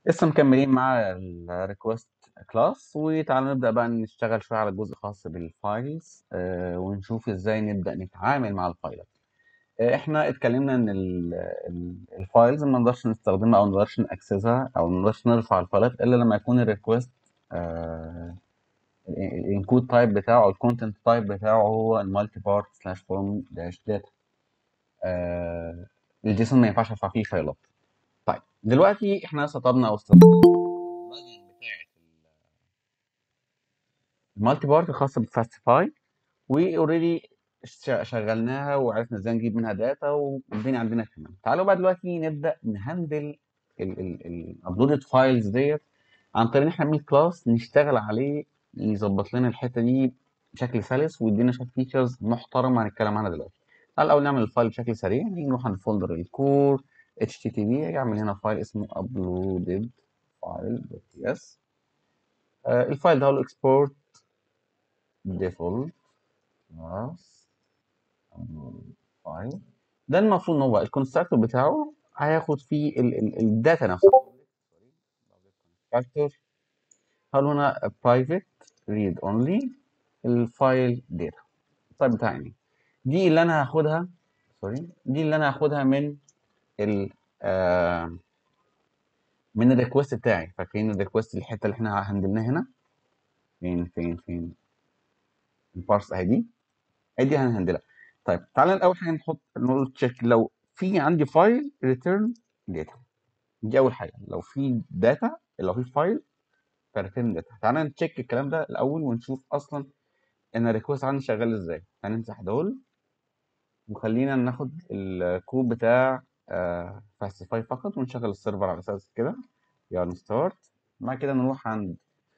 لسه مكملين مع الريكوست كلاس وتعالوا نبدأ بقى نشتغل شوية على الجزء الخاص بالفايلز آه، ونشوف ازاي نبدأ نتعامل مع الفايلات آه، احنا اتكلمنا ان ال- ال- الفايلز ما نقدرش نستخدمها او ما نقدرش ناكسسها او ما نقدرش نرفع الفايلات الا لما يكون الريكوست الانكود تايب بتاعه او الكونتنت تايب بتاعه هو المالتي بارت سلاش فورم داش داتا الجيسون ما ينفعش ارفع فيه فايلات طيب دلوقتي احنا سطبنا او استخدمنا البلجن بتاعت المالتي بارت الخاصه بفاستيفاي واوريدي شغلناها وعرفنا ازاي نجيب منها داتا والدنيا عندنا تمام تعالوا بقى دلوقتي نبدا نهندل الابلودد فايلز ديت عن طريق ان احنا نعمل كلاس نشتغل عليه يظبط لنا الحته دي بشكل سلس ويدينا شويه فيتشرز محترمه هنتكلم عنها دلوقتي تعال الاول نعمل الفايل بشكل سريع نيجي نروح عند فولدر الكور HTTP يعمل هنا فايل اسمه uploaded file.ts آه الفايل ده هو الاكسبورت ديفولت خلاص فايل ده المفروض ان هو الكونستراكتور بتاعه هياخد فيه ال ال الداتا نفسها كونستراكتور هل هنا private read only الفايل داتا الفايل بتاعي دي اللي انا هاخدها سوري دي اللي انا هاخدها من ال آه من الريكوست بتاعي فاكرين الريكوست الحته اللي احنا هندلناها هنا فين فين فين البارس اهي دي اهي دي هنهندلها طيب تعالى الاول حاجه نحط نقول تشيك لو في عندي فايل ريتيرن داتا دي اول حاجه لو في داتا لو في فايل فريتيرن داتا تعالى نتشيك الكلام ده الاول ونشوف اصلا ان الريكوست عندي شغال ازاي هنمسح دول وخلينا ناخد الكود بتاع فاستيفاي فقط ونشغل السيرفر على اساس كده يلا ستارت بعد كده نروح عند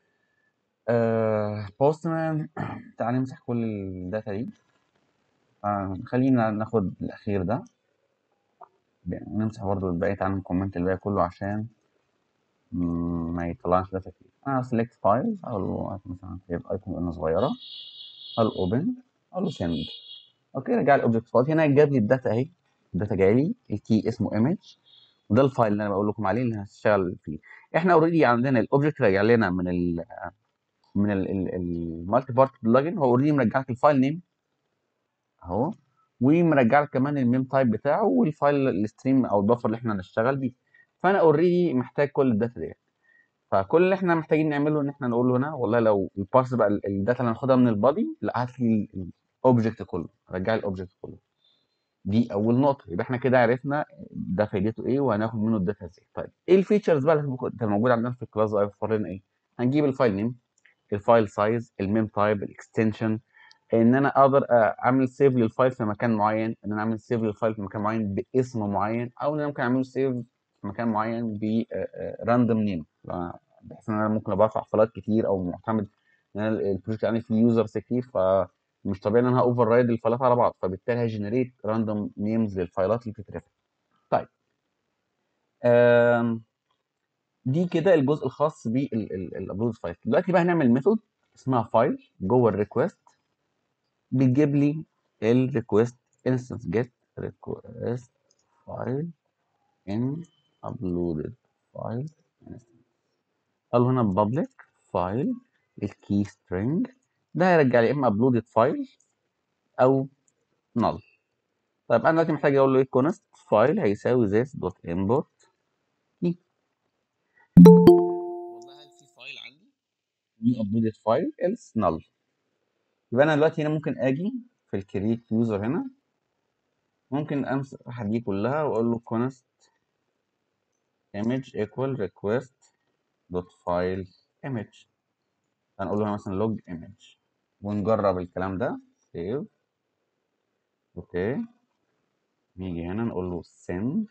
بوستمان تعال نمسح كل الداتا دي آه، خلينا ناخد الاخير ده ونمسح برضه الباقي تعال نكومنت الباقي كله عشان مم، ما يطلعش داتا كتير انا سيلكت فايل اقول له مثلا سيف ايكون انه صغيره اقول اوبن اقول له سند اوكي رجع لي اوبجكت فايل هنا جاب لي الداتا اهي الداتا جاي لي الكي اسمه ايمج وده الفايل اللي انا بقول لكم عليه اللي هشتغل فيه احنا اوريدي عندنا الاوبجكت رجع لنا من ال من المالتي بارت بلجن هو اوريدي مرجع لك الفايل نيم اهو ومرجع لك كمان الميم تايب بتاعه والفايل الستريم او البفر اللي احنا هنشتغل بيه فانا اوريدي محتاج كل الداتا ديت فكل اللي احنا محتاجين نعمله ان احنا نقول له هنا والله لو البارس بقى الداتا اللي هناخدها من البادي لا هات لي الاوبجكت كله رجع لي الاوبجكت كله دي اول نقطه يبقى احنا كده عرفنا ده فايدته ايه وهناخد منه الداتا ازاي طيب ايه الفيتشرز بقى اللي هتبقى موجوده عندنا في الكلاس ده هيوفر لنا ايه هنجيب الفايل نيم الفايل سايز الميم تايب الاكستنشن ان انا اقدر اعمل سيف للفايل في مكان معين ان انا اعمل سيف للفايل في مكان معين باسم معين او ان انا ممكن اعمله سيف في مكان معين براندوم نيم بحيث ان انا ممكن برفع فايلات كتير او معتمد ان انا البروجكت عندي فيه يوزرز كتير فمش طبيعي ان انا اوفر رايد الفايلات على بعض فبالتالي هيجنريت راندوم نيمز للفايلات اللي بتترفع طيب آم، دي كده الجزء الخاص بالابلود فايل دلوقتي بقى هنعمل ميثود اسمها فايل جوه الريكوست بتجيب لي الريكوست انستنس جيت ريكوست فايل ان ابلودد فايل قال هنا public فايل الكي سترينج ده هيرجع لي اما ابلودد فايل او null طيب انا دلوقتي محتاج اقول له ايه كونست فايل هيساوي this دوت import key والله هل في فايل عندي new uploaded file else null يبقى انا دلوقتي هنا ممكن اجي في الكريت يوزر هنا ممكن امسح دي كلها واقول له const image equal request dot file image هنقول له هنا مثلا log image ونجرب الكلام ده save اوكي نيجي هنا نقول له send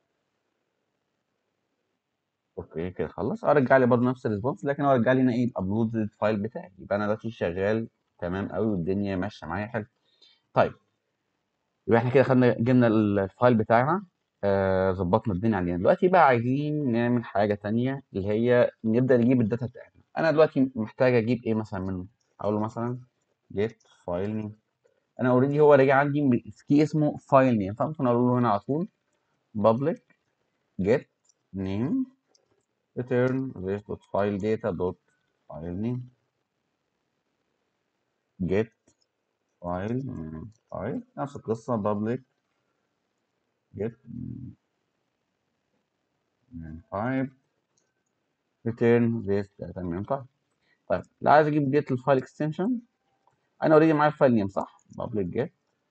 اوكي كده خلص ارجع لي برضه نفس الريسبونس لكن هو رجع لي هنا ايه الابلود الفايل بتاعي يبقى انا دلوقتي شغال تمام قوي والدنيا ماشيه معايا حلو طيب يبقى احنا كده خدنا جبنا الفايل بتاعنا آه، ظبطنا الدنيا عندنا دلوقتي بقى عايزين نعمل حاجه تانية اللي هي نبدا نجيب الداتا بتاعتنا انا دلوقتي محتاج اجيب ايه مثلا منه اقول له مثلا get file name انا اوريدي هو راجع عندي كي اسمه file name فممكن اقول له هنا على طول public get name return this dot file data dot file name get file من file نفس القصة public get من file return this data من file طيب لا عايز اجيب get الفايل اكستنشن انا اوريدي معايا الفايل نيم صح public get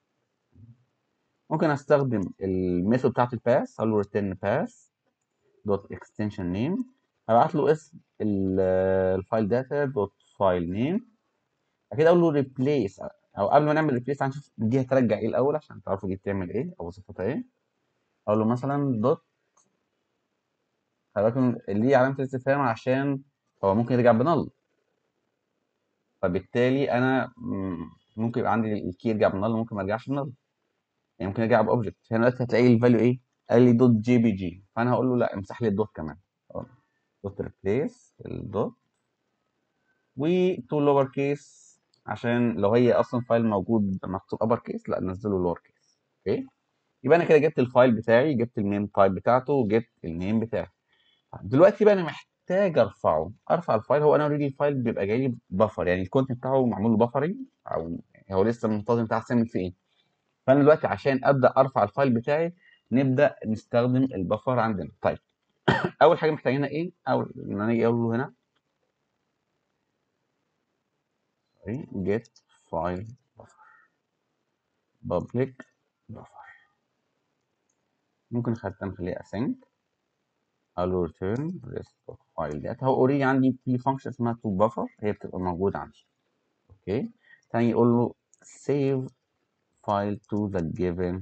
ممكن استخدم الميثود بتاعت الباس اقول له return pass دوت اكستنشن نيم هبعت له اسم ال- الفايل داتا دوت فايل نيم اكيد اقول له ريبليس او قبل ما نعمل ريبليس هنشوف دي هترجع ايه الاول عشان تعرفوا دي بتعمل ايه او وظيفتها ايه اقول له مثلا دوت خلي بالكم ليه علامه الاستفهام عشان هو ممكن يرجع بنل فبالتالي انا مم، ممكن يبقى عندي الكي يرجع بنل وممكن ما يرجعش بنل يعني ممكن يرجع باوبجكت هنا دلوقتي هتلاقي الفاليو ايه قال لي دوت جي بي جي فانا هقول له لا امسح لي الدوت كمان دوت ريبليس الدوت وتو لور كيس عشان لو هي اصلا فايل موجود مكتوب ابر كيس لا نزله لور كيس اوكي يبقى انا كده جبت الفايل بتاعي جبت المين تايب بتاعته وجبت النيم بتاعه دلوقتي بقى انا محتاج ارفعه ارفع الفايل هو انا اوريدي الفايل بيبقى جاي لي بفر يعني الكونتنت بتاعه معمول له بفرنج او هو لسه منتظم بتاع هتعمل فيه ايه فانا دلوقتي عشان ابدا ارفع الفايل بتاعي نبدا نستخدم البفر عندنا طيب اول حاجه محتاجينها ايه او ان انا اجي اقول له هنا sorry, get file buffer public buffer ممكن حتى نخليها async اقول له return rest file data هو اوريدي عندي في فانكشن اسمها to buffer هي بتبقى موجوده عندي اوكي تاني يقول له save file to the given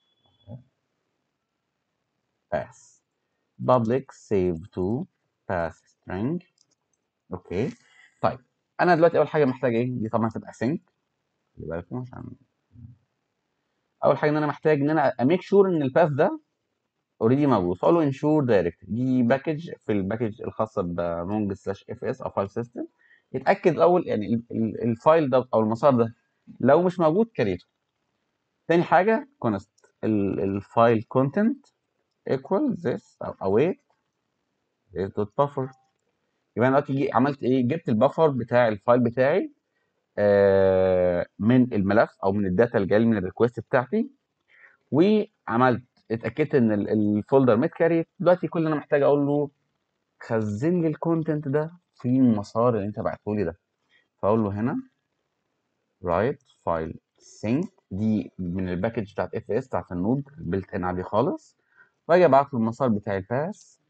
path public save to path string اوكي طيب انا دلوقتي اول حاجه محتاج ايه دي طبعا هتبقى sync خلي بالكم عشان اول حاجه ان انا محتاج ان انا اميك شور ان الباث ده اوريدي موجود فاقول له انشور دايركت دي باكج في الباكج الخاصه بمونج سلاش اف اس او فايل سيستم يتاكد الاول يعني ال- ال- الفايل ده او المسار ده لو مش موجود كريته تاني حاجه كونست الفايل كونتنت equal this او await this dot buffer يبقى انا دلوقتي جي- عملت ايه جبت البفر بتاع الفايل بتاعي آه، من الملف او من الداتا اللي جايه لي من الريكوست بتاعتي وعملت اتاكدت ان ال- الفولدر متكريت دلوقتي كل اللي انا محتاج اقول له خزن لي الكونتنت ده في المسار اللي انت بعته لي ده فاقول له هنا رايت فايل سينك دي من الباكج بتاعت اف اس بتاعت النود البيلت ان عادي خالص واجي ابعت له المسار بتاع الباس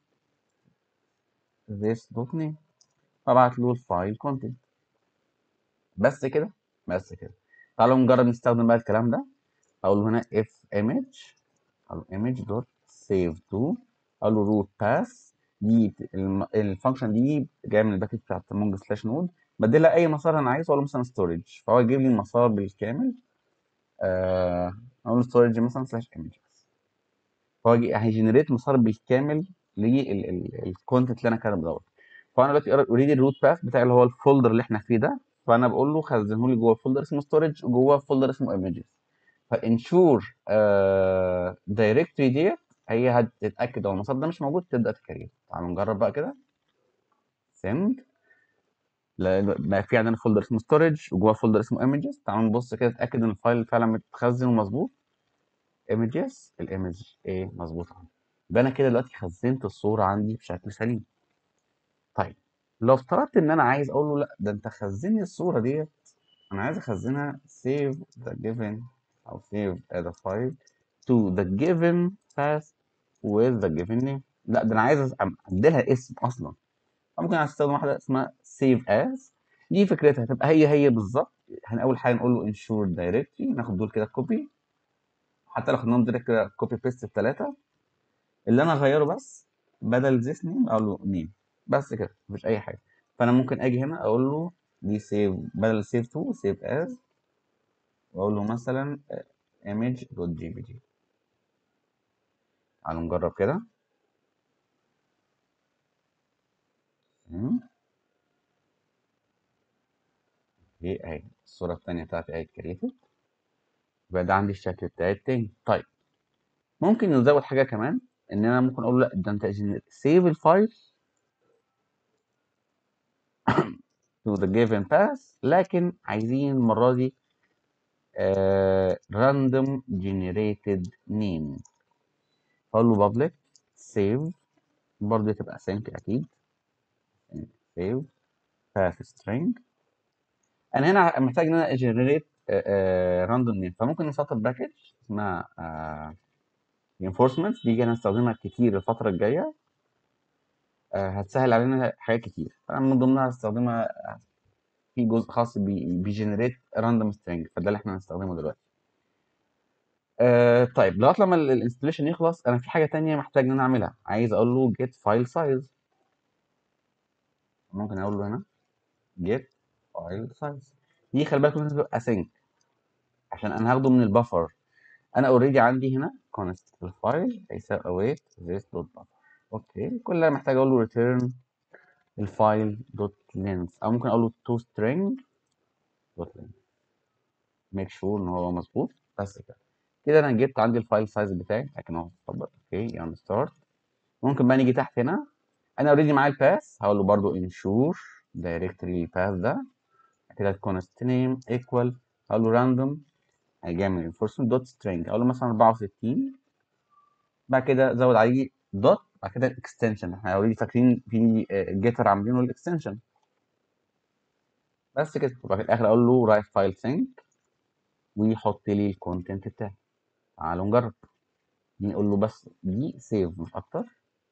this دوت نيم فابعت له الفايل كونتنت بس كده بس كده تعالوا نجرب نستخدم بقى الكلام ده اقول له هنا if image اقول له image dot save to اقول له root path دي الم- الفانكشن دي جايه من الباكج بتاعت مونج سلاش نود بديلها اي مسار انا عايزه اقول له مثلا storage فهو يجيب لي المسار بالكامل آه، اقول له storage مثلا سلاش images فهو يجي- هيجنريت مسار بالكامل للكونتنت اللي انا كاتبه دوت فانا دلوقتي اوريدي الروت باث بتاعي اللي هو الفولدر اللي احنا فيه ده فانا بقول له خزنه لي جوه فولدر اسمه ستورج وجوه فولدر اسمه ايمجز فانشور دايركتوري ديت هي هتتاكد لو المسار ده مش موجود تبدا تكريت تعالوا نجرب بقى كده سند بقى في عندنا فولدر اسمه ستورج وجوه فولدر اسمه ايمجز تعالوا نبص كده نتاكد ان الفايل فعلا متخزن ومظبوط ايمجز الايمج ايه مظبوط عندي يبقى انا كده دلوقتي خزنت الصوره عندي بشكل سليم طيب لو افترضت ان انا عايز اقول له لا ده انت خزن لي الصوره ديت انا عايز اخزنها save the given او save as a file to the given path with the given name لا ده انا عايز اعدلها اسم اصلا فممكن استخدم واحده اسمها save as دي فكرتها هتبقى هي هي بالظبط هن اول حاجه نقول له ensure directory ناخد دول كده كوبي حتى لو خدناهم دايركت كده كوبي بيست الثلاثه اللي انا اغيره بس بدل this name اقول له name بس كده مفيش اي حاجه فانا ممكن اجي هنا اقول له دي سيف بدل سيف تو سيف از واقول له مثلا image دوت جي بي جي تعالوا نجرب كده تمام. ايه اهي الصوره الثانيه بتاعتي اهي كريتد يبقى ده عندي الشكل بتاعي التاني طيب ممكن نزود حاجه كمان ان انا ممكن اقول له لا ده انت سيف الفايل to the given path لكن عايزين المرة دي uh, random generated name هقول له public save برضه تبقى sync أكيد save path string أنا هنا محتاج إن أنا generate uh, uh, random name فممكن نسطب باكج اسمها uh, reinforcements دي انا هستخدمها كتير الفترة الجاية آه، هتسهل علينا حاجات كتير فأنا من ضمنها هستخدمها في جزء خاص بيجنريت راندوم سترينج فده اللي احنا هنستخدمه دلوقتي آه طيب لغايه لما الانستليشن يخلص انا في حاجه تانية محتاج ان انا اعملها عايز اقول له get file size ممكن اقول له هنا get file size دي خلي بالك لازم تبقى async عشان انا هاخده من البفر انا اوريدي عندي هنا const الفايل هيساوي await this dot buffer اوكي كل اللي محتاج اقول له return الفايل دوت length او ممكن اقول له to string دوت length make sure ان هو مظبوط بس كده كده انا جبت عندي الفايل سايز بتاعي لكن اهو اتفضل اوكي يعني ستارت ممكن بقى نيجي تحت هنا انا اوريدي معايا الباث هقول له برده انشور دايركتلي الباث ده كده الكونست نيم ايكوال هقول له راندوم هيجمع انفورسمنت دوت سترينج اقول له مثلا 64 بعد كده زود عليه دوت بعد كده الاكستنشن احنا اوريدي فاكرين في جيتر عاملينه الاكستنشن بس كده وبعد في الاخر اقول له رايت فايل سينك ويحط لي الكونتنت بتاعي تعالوا نجرب نقول له بس دي سيف مش اكتر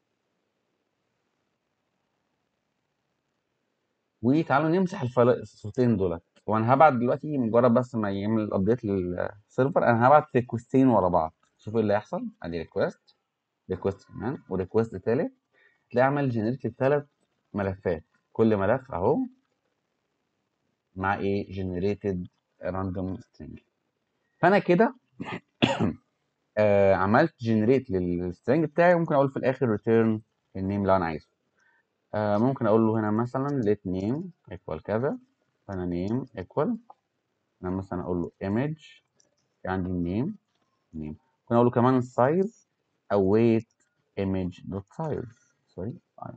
وتعالوا نمسح الفايل الصوتين دولت وانا هبعت دلوقتي مجرد بس ما يعمل الابديت للسيرفر انا هبعت ريكوستين ورا بعض شوف ايه اللي هيحصل ادي ريكوست ريكوست كمان وريكوست تالت تلاقي عمل جنريت لثلاث ملفات كل ملف اهو مع ايه جنريتد راندوم سترينج فانا كده آه عملت جنريت للسترينج بتاعي وممكن اقول في الاخر ريتيرن النيم اللي انا عايزه آه ممكن اقول له هنا مثلا let name equal كذا فانا name equal انا مثلا اقول له image عندي name name ممكن اقول له كمان size await image dot size سوري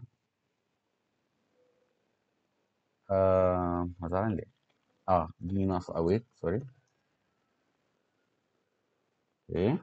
آه زعلان ليه اه دي ناقص await سوري ايه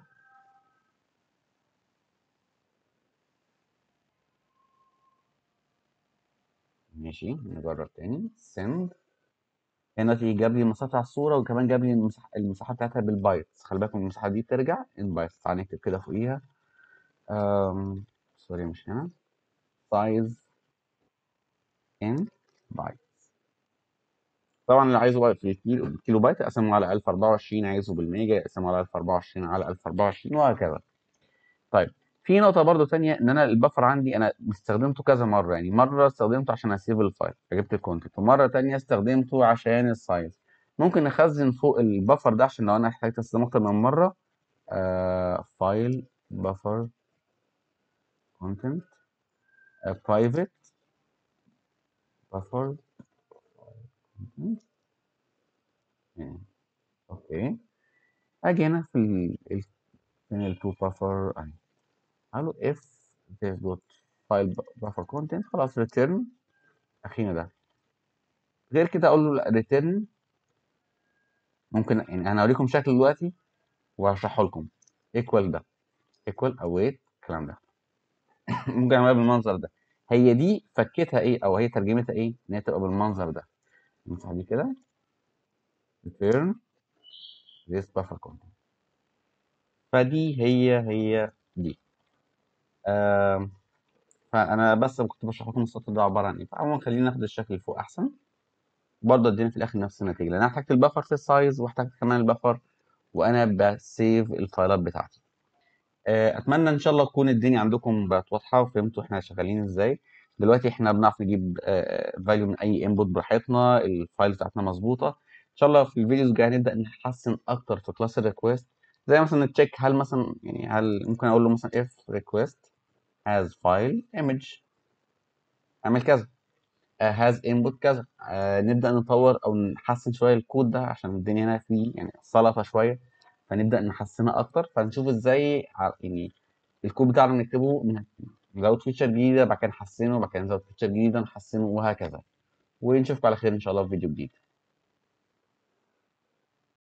ماشي نجرب تاني send هنا دلوقتي جاب لي المساحه بتاع الصوره وكمان جاب لي المساحه المساحه بتاعتها بالبايتس خلي بالكم المساحه دي بترجع ان بايتس تعالى نكتب كده فوقيها أم... سوري مش هنا size in بايتس طبعا اللي عايزه بقى في الكيلو الكيلو بايت اقسمه على 1024 عايزه بالميجا اقسمه على 1024 على 1024 وهكذا طيب في نقطة برضو تانية ان انا البفر عندي انا استخدمته كذا مرة يعني مرة استخدمته عشان اسيب الفايل فجبت الكونتنت ومرة تانية استخدمته عشان السايز ممكن نخزن فوق البفر ده عشان لو انا احتاجت استخدمه اكتر من مرة آه فايل بفر كونتنت برايفت بفر اوكي اجي هنا في ال فين التو بفر اهي قالوا if this dot file buffer content خلاص return اخينا ده غير كده اقول له return ممكن يعني انا اوريكم شكل دلوقتي وهشرحه لكم equal ده equal await الكلام ده ممكن اعملها بالمنظر ده هي دي فكتها ايه او هي ترجمتها ايه ان هي تبقى بالمنظر ده نمسح دي كده return this buffer content فدي هي هي دي آه فانا بس كنت بشرح لكم السطر ده عباره عن ايه فعموما خلينا ناخد الشكل اللي فوق احسن برضه ادينا في الاخر نفس النتيجه لان انا احتجت البفر في السايز واحتجت كمان البفر وانا بسيف الفايلات بتاعتي اتمنى ان شاء الله تكون الدنيا عندكم بقت واضحه وفهمتوا احنا شغالين ازاي دلوقتي احنا بنعرف نجيب فاليو من اي انبوت براحتنا الفايل بتاعتنا مظبوطه ان شاء الله في الفيديوز الجايه هنبدا نحسن اكتر في كلاس الريكوست زي مثلا نتشيك هل مثلا يعني هل ممكن اقول له مثلا if request has file image اعمل كذا uh, has input كذا uh, نبدا نطور او نحسن شويه الكود ده عشان الدنيا هنا فيه يعني سلطه شويه فنبدا نحسنها اكتر فنشوف ازاي يعني الكود بتاعنا نكتبه نزود فيتشر جديده بعد كده نحسنه بعد كده نزود فيتشر جديده نحسنه وهكذا ونشوفكم على خير ان شاء الله في فيديو جديد